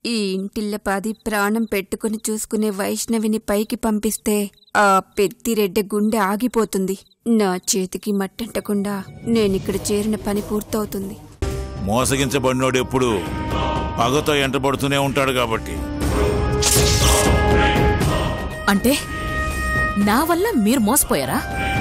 ఈ ఇంటిల్లపాది ప్రాణం పెట్టుకుని చూసుకునే వైష్ణవిని పైకి పంపిస్తే ఆ పెద్దిరెడ్డి గుండె ఆగిపోతుంది నా చేతికి మట్టంటకుండా నేనిక్కడ చేరిన పని పూర్తవుతుంది మోసగించబడినోడు ఎప్పుడు పగతో ఎంటబడుతూనే ఉంటాడు కాబట్టి అంటే నా వల్ల మీరు మోసపోయారా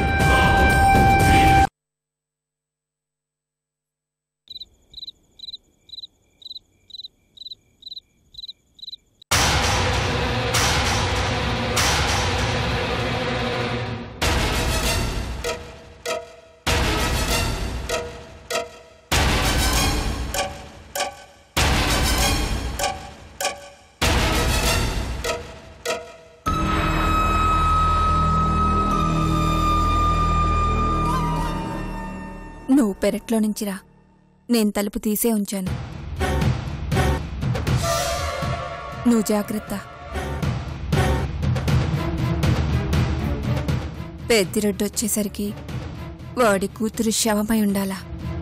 నువ్వు పెరట్లో నుంచి రా నేను తలుపు తీసే ఉంచాను నువ్వు జాగ్రత్త పెద్దిరెడ్డి వచ్చేసరికి వాడి కూతురు శవమై ఉండాలా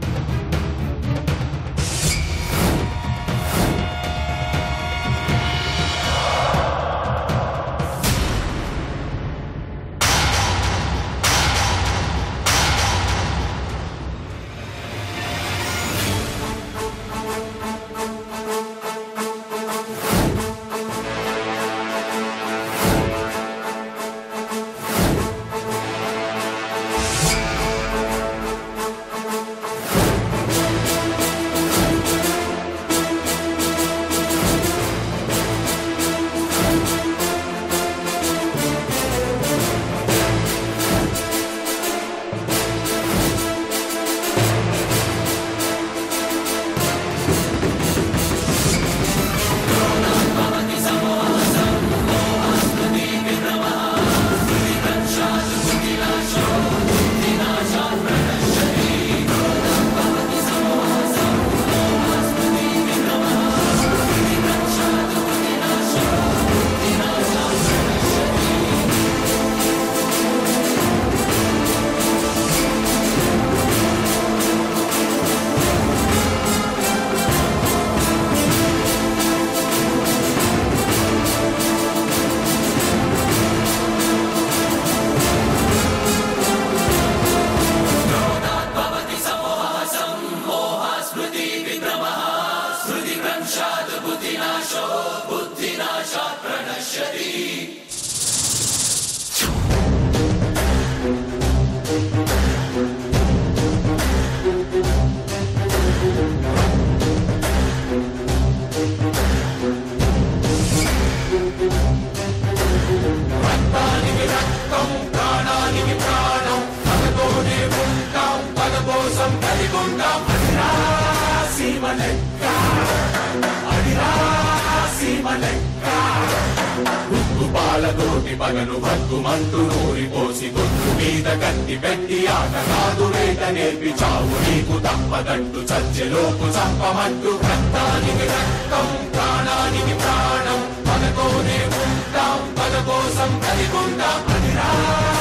పాలతోటి పగలు భగ్గుమంటూ నూరి పోసి గొంతు మీద కత్తి పెట్టి ఆట కాదు వేట నేర్పి చావు నీకు తప్పదంటూ చచ్చెలోపు చంపమంటూ రక్తానికి రక్తం ప్రాణానికి ప్రాణం పగతోనే ఉంటాం పగ కోసం కలిగుంటాం అదిరా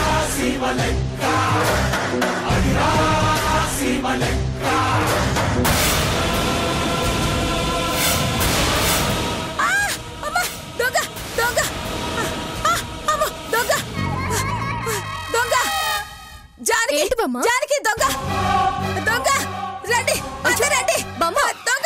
సీమ లెక్క అదిరా సీమ లెక్క దొంగ దొంగ ఆ, అమ్మ, దొంగ దొంగ జానకి ఏంటి బామ్మ? జానకి దొంగ దొంగ రండి అందరూ రండి బామ్మ. దొంగ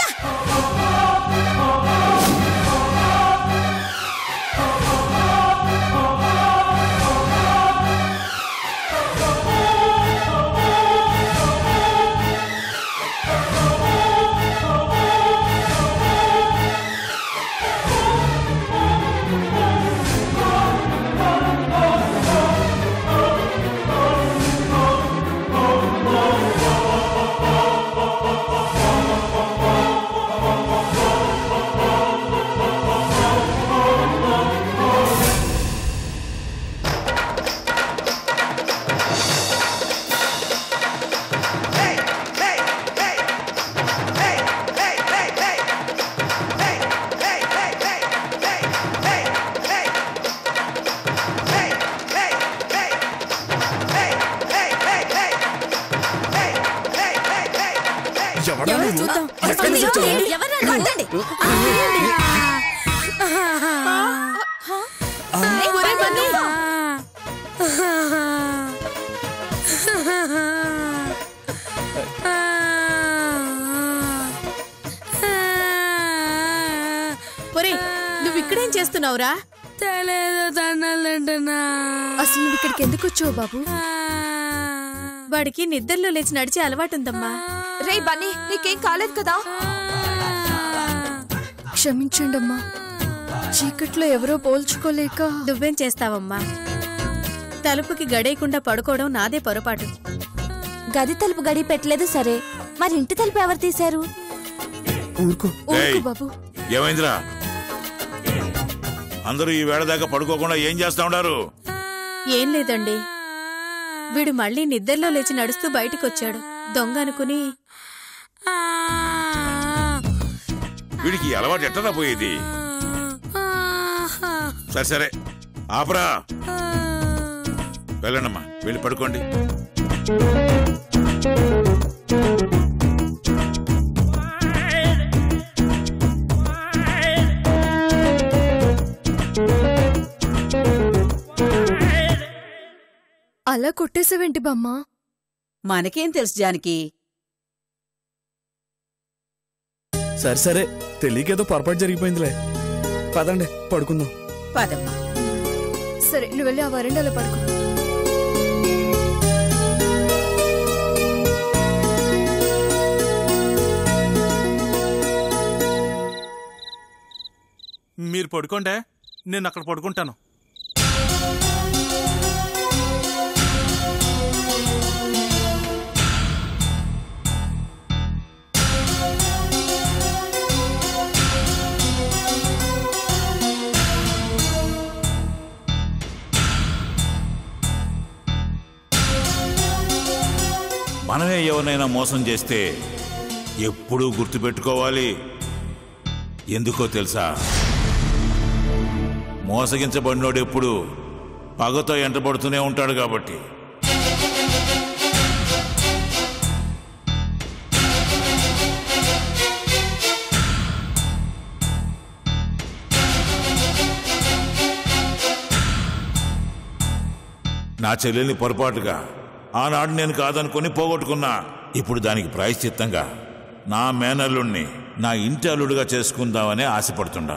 ఎవరు చూద్దాం ఎవర్రా నువ్వు? కొట్టండి. ఒరే నువ్వు ఇక్కడేం చేస్తున్నావురా తెలియదు దండలు తింటున్నా అసలు నువ్వు ఇక్కడికి ఎందుకు వచ్చావు బాబు వాడికి నిద్రలో లేచి నడిచే అలవాటు ఉందమ్మా రే బన్నీ నీకేం కాలేదు కదా క్షమించండి అమ్మా చీకట్లో ఎవరో పోల్చుకోలేక నువ్వేం చేస్తావమ్మా తలుపుకి గడేయకుండా పడుకోవడం నాదే పొరపాటు గది తలుపు గడి పెట్టలేదు సరే మరి ఇంటి తలుపు ఎవరు తీశారు ఊరుకో ఏయ్, బాబు ఏమైందిరా అందరూ ఈ వేళ దాకా పడుకోకుండా ఏం చేస్తా ఉన్నారు ఏం లేదండి వీడు మళ్ళీ నిద్రలో లేచి నడుస్తూ బయటికొచ్చాడు దొంగ అనుకుని వీడికి ఈ అలవాటు ఎట్టరా పోయేది సరే సరే ఆపరా వెళ్ళండమ్మా వెళ్ళి పడుకోండి అలా కొట్టేసావేంటి బామ్మ మనకేం తెలుసు జానకి సరే సరే తెలియకేదో పొరపాటు జరిగిపోయిందిలే పదండి పడుకుందాం పదమ్మా సరే నువ్వు వెళ్ళి ఆ వరండాలో పడుకో మీరు పడుకోండే నేను అక్కడ పడుకుంటాను మనమే ఎవరినైనా మోసం చేస్తే ఎప్పుడూ గుర్తుపెట్టుకోవాలి ఎందుకో తెలుసా మోసగించబడినోడు ఎప్పుడు పగతో ఎంటబడుతూనే ఉంటాడు కాబట్టి నా చెల్లెల్ని పొరపాటుగా ఆనాడు నేను కాదనుకుని పోగొట్టుకున్నా ఇప్పుడు దానికి ప్రాయశ్చిత్తంగా నా మేనల్లుణ్ణి నా ఇంటి అల్లుడుగా చేసుకుందామని ఆశపడుతున్నా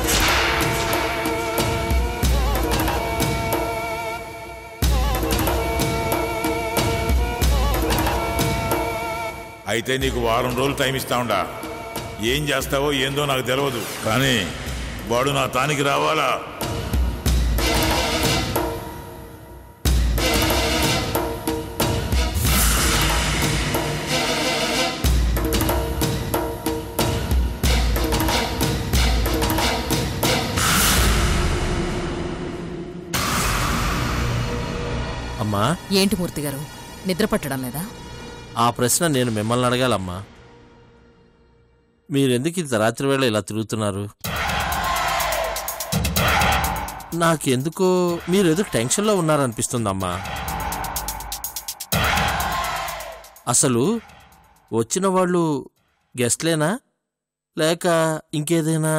అయితే నీకు వారం రోజులు టైం ఇస్తా ఉండా ఏం చేస్తావో ఏందో నాకు తెలియదు కానీ వాడు నా తానికి రావాలా అమ్మా ఏంటి మూర్తి గారు నిద్ర పట్టడం లేదా ఆ ప్రశ్న నేను మిమ్మల్ని అడగాలమ్మా మీరెందుకు ఇంత రాత్రి వేళ ఇలా తిరుగుతున్నారు నాకెందుకో మీరు ఏదో టెన్షన్లో ఉన్నారనిపిస్తుందమ్మా అసలు వచ్చిన వాళ్ళు గెస్ట్లేనా లేక ఇంకేదైనా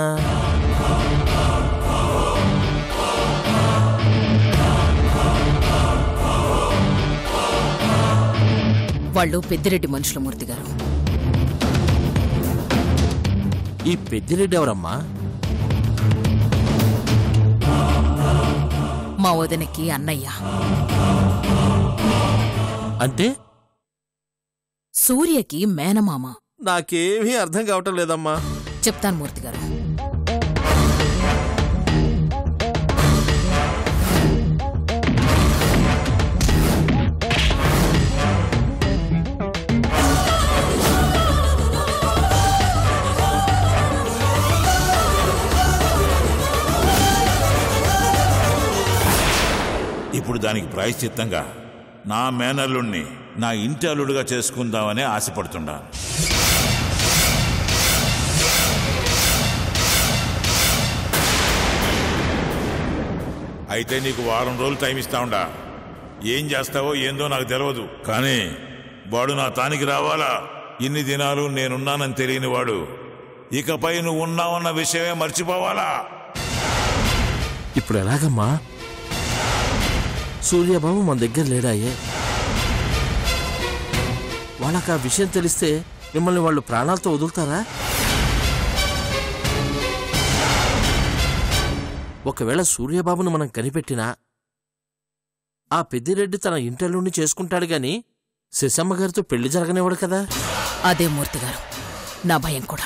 వాళ్ళు పెద్దిరెడ్డి మనుషుల మూర్తి గారు ఈ పెద్దిరెడ్డి ఎవరమ్మా మా వదినకి అన్నయ్య అంటే సూర్యకి మేనమామ నాకేమీ అర్థం కావటం లేదమ్మా చెప్తాను మూర్తి గారు ఇప్పుడు దానికి ప్రాయశ్చిత్తంగా నా మేనల్లుణ్ణి నా ఇంటి అల్లుడుగా చేసుకుందామని ఆశపడుతున్నాను అయితే నీకు వారం రోజులు టైం ఇస్తా ఉండా ఏం చేస్తావో ఏందో నాకు తెలియదు కానీ వాడు నా తానికి రావాలా ఇన్ని దినాలు నేనున్నానని తెలియని వాడు ఇకపై నువ్వు ఉన్నావన్న విషయమే మర్చిపోవాలా ఇప్పుడు ఎలాగమ్మా సూర్యబాబు మన దగ్గర లేడాయే వాళ్ళకి ఆ విషయం తెలిస్తే మిమ్మల్ని వాళ్ళు ప్రాణాలతో వదులుతారా ఒకవేళ సూర్యబాబును మనం కనిపెట్టినా ఆ పెద్దిరెడ్డి తన ఇంటర్లోని చేసుకుంటాడు గాని శశమ్మ గారితో పెళ్లి జరగనివ్వడు కదా అదే మూర్తి గారు నా భయం కూడా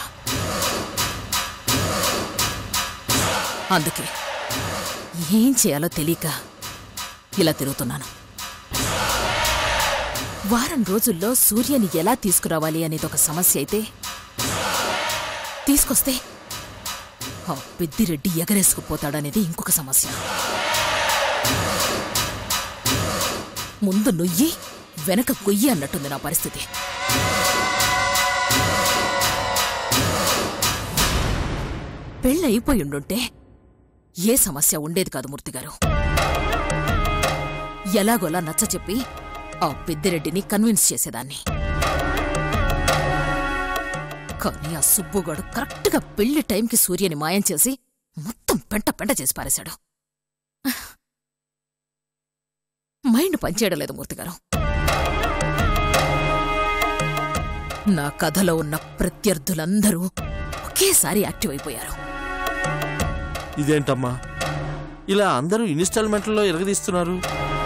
అందుకే ఏం చేయాలో తెలియక ఇలా తిరుగుతున్నాను వారం రోజుల్లో సూర్యని ఎలా తీసుకురావాలి అనేది ఒక సమస్య అయితే తీసుకొస్తే ఆ పెద్దిరెడ్డి ఎగరేసుకుపోతాడనేది ఇంకొక సమస్య ముందు నొయ్యి వెనక కొయ్యి అన్నట్టుంది నా పరిస్థితి పెళ్ళైపోయి ఉండుంటే ఏ సమస్య ఉండేది కాదు మూర్తిగారు ఎలాగోలా నచ్చ చెప్పి ఆ పెద్దిరెడ్డిని కన్విన్స్ చేసేదాన్ని కానీ ఆ సుబ్బుగాడు కరెక్ట్గా పెళ్లి టైంకి సూర్యని మాయం చేసి మొత్తం పెంట పెంట చేసి పారేశాడు మైండ్ పనిచేయడం లేదు మూర్తిగారు నా కథలో ఉన్న ప్రత్యర్థులందరూ ఒకేసారి యాక్టివ్ అయిపోయారు ఇదేంటమ్మా ఇలా అందరూ ఇన్స్టాల్మెంట్లలో ఎరగదీస్తున్నారు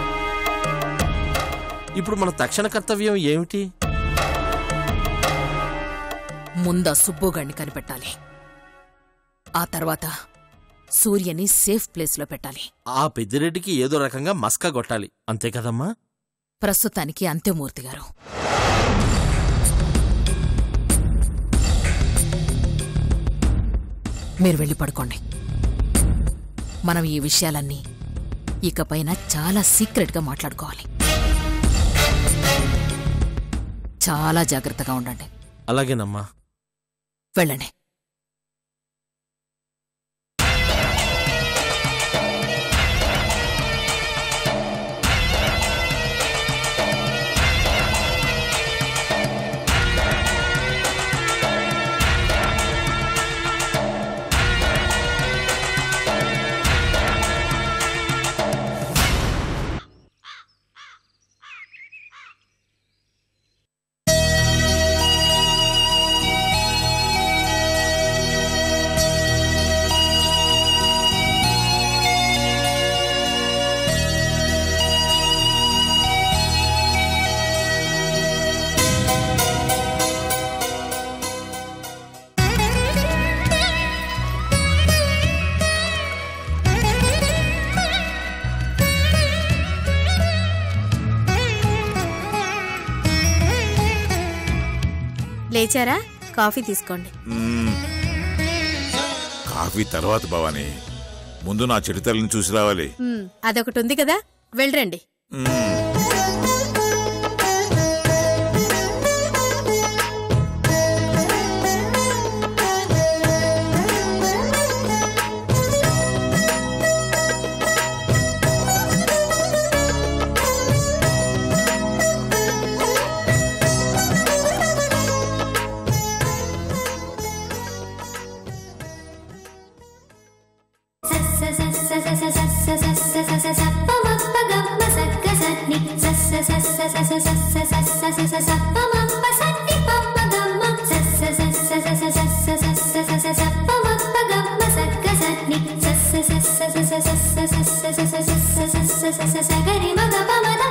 ఇప్పుడు మన తక్షణ కర్తవ్యం ఏమిటి ముందా సుబ్బుగాడిని కనిపెట్టాలి ఆ తర్వాత సూర్యని సేఫ్ ప్లేస్లో పెట్టాలి ఆ పెద్దిరెడ్డికి ఏదో రకంగా మస్కా కొట్టాలి అంతే కదమ్మా ప్రస్తుతానికి అంతే మూర్తి గారు మీరు వెళ్ళి పడుకోండి మనం ఈ విషయాలన్నీ ఇకపైన చాలా సీక్రెట్గా మాట్లాడుకోవాలి చాలా జాగ్రత్తగా ఉండండి అలాగేనమ్మా వెళ్ళండి లేచారా కాఫీ తీసుకోండి మ్మ్. కాఫీ తర్వాత భవానీ ముందు నా చిరుతల్ని చూసి రావాలి మ్, అదొకటి ఉంది కదా వెళ్ళరండి సగరి మగ పమద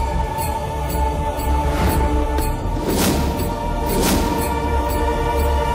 ఆ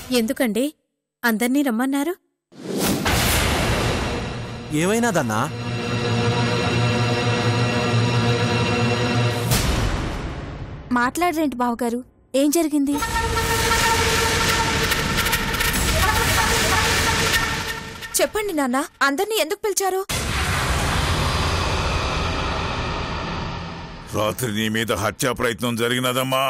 ఎందుకండి అందర్నీ రమ్మన్నారు ఏమైనాదన్నా మాట్లాడరేంటి బావగారు ఏం జరిగింది చెప్పండి నాన్న అందరినీ ఎందుకు పిలిచారు రాత్రి నీ మీద హత్యా ప్రయత్నం జరిగినదమ్మా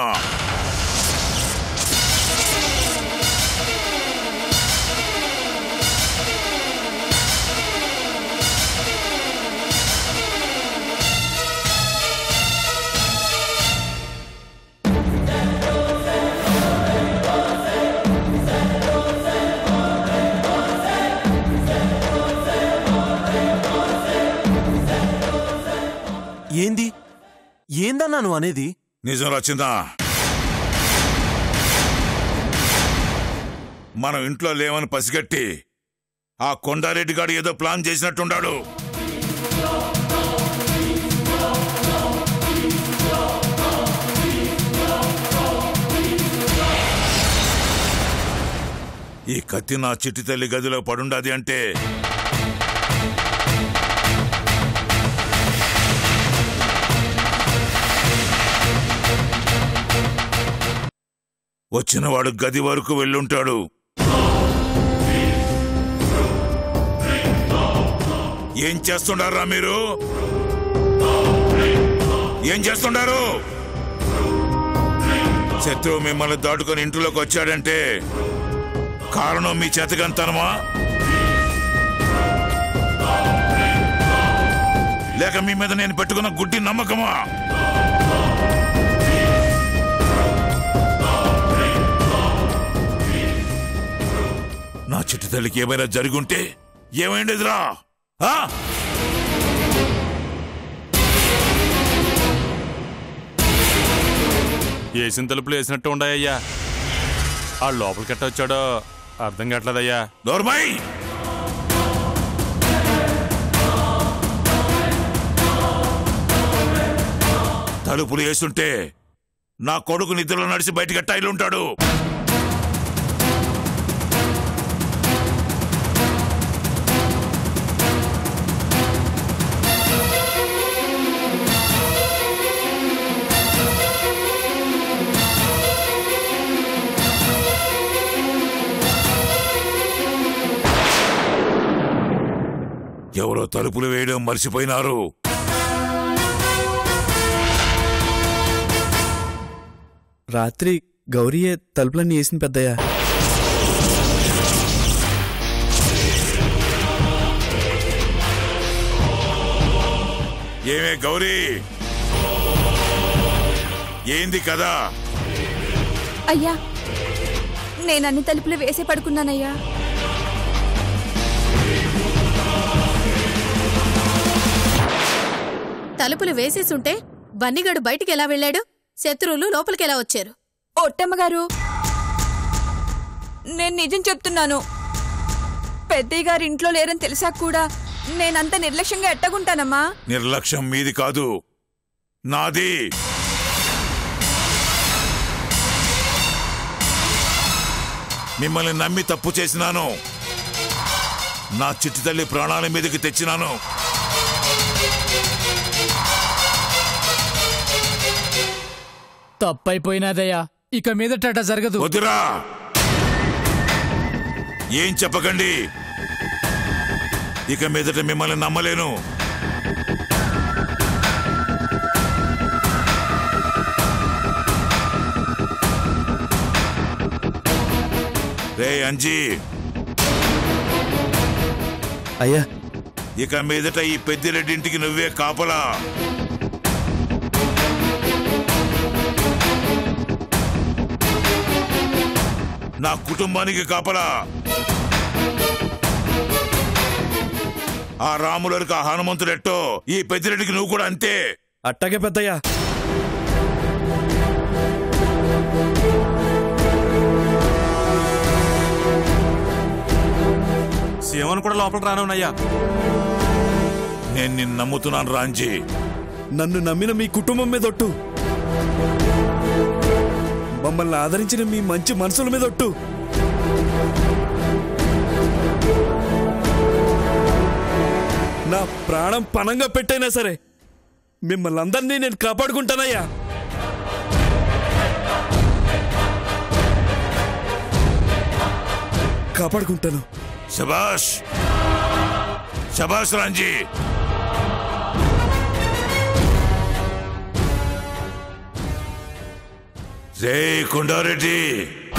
ఏంది ఏందన్నా నువ్వు అనేది నిజం రచిందా మనం ఇంట్లో లేవని పసిగట్టి ఆ కొండారెడ్డి గాడు ఏదో ప్లాన్ చేసినట్టుండాడు ఈ కత్తి నా చిట్టి తల్లి గదిలో పడుండాది అంటే వచ్చినవాడు గది వరకు వెళ్ళుంటాడు ఏం చేస్తుండారా మీరు ఏం చేస్తుండారు శత్రువు మిమ్మల్ని దాటుకొని ఇంట్లోకి వచ్చాడంటే కారణం మీ చేతకంతనమా లేక మీ మీద నేను పెట్టుకున్న గుడ్డి నమ్మకమా నా చిట్టి తల్లికి ఏమైనా జరుగుంటే ఏమైండేదిరా ఆ? వేసిన తలుపులు వేసినట్టు ఉండాయ్యా ఆ లోపలికి ఎట్ట వచ్చాడో అర్థం కావట్లేదయ్యా నోర్మై తలుపులు వేస్తుంటే నా కొడుకు నిద్రలో నడిచి బయటికి టైలు ఉంటాడు ఎవరో తలుపులు వేయడం మర్చిపోయినారు రాత్రి గౌరీయే తలుపులన్నీ వేసిన పెద్దయ్యా ఏమే గౌరీ ఏంది కదా అయ్యా నేను అన్ని తలుపులు వేసే పడుకున్నానయ్యా తలుపులు వేసేసుంటే బన్నిగడు బయటికి ఎలా వెళ్ళాడు శత్రువులు లోపలికి ఎలా వచ్చారు ఒట్టమ్మ గారు నేను నిజం చెప్తున్నాను పెద్దయ్య గారు ఇంట్లో లేరని తెలిసాక కూడా నేనంత నిర్లక్ష్యంగా ఎట్టగుంటానమ్మా నిర్లక్ష్యం మీది కాదు నాది మిమ్మల్ని నమ్మి తప్పు చేసినాను నా చిట్టి తల్లి ప్రాణాల మీదకి తెచ్చినాను తప్పైపోయినాదయ్యా ఇక మీదట జరగదు వద్దురా ఏం చెప్పకండి ఇక మీదట మిమ్మల్ని నమ్మలేను రే అంజీ అయ్యా ఇక మీదట ఈ పెద్దిరెడ్డింటికి నువ్వే కాపలా నా కుటుంబానికి కాపలా ఆ రాములరికి ఆ హనుమంతుడెట్టో ఈ పెద్దిరెడ్డికి నువ్వు కూడా అంతే అట్టాగే పెద్దయ్యా సీమను కూడా లోపల రానున్నాయ్యా నేను నిన్ను నమ్ముతున్నాను రాంజీ నన్ను నమ్మిన మీ కుటుంబం మీద ఒట్టు మమ్మల్ని ఆదరించిన మీ మంచి మనసుల మీద ఒట్టు నా ప్రాణం పనంగా పెట్టైనా సరే మిమ్మల్ని అందరినీ నేను కాపాడుకుంటానయ్యా కాపాడుకుంటాను శబాష్ శబాష్ రాంజీ జై కొండారెడ్డి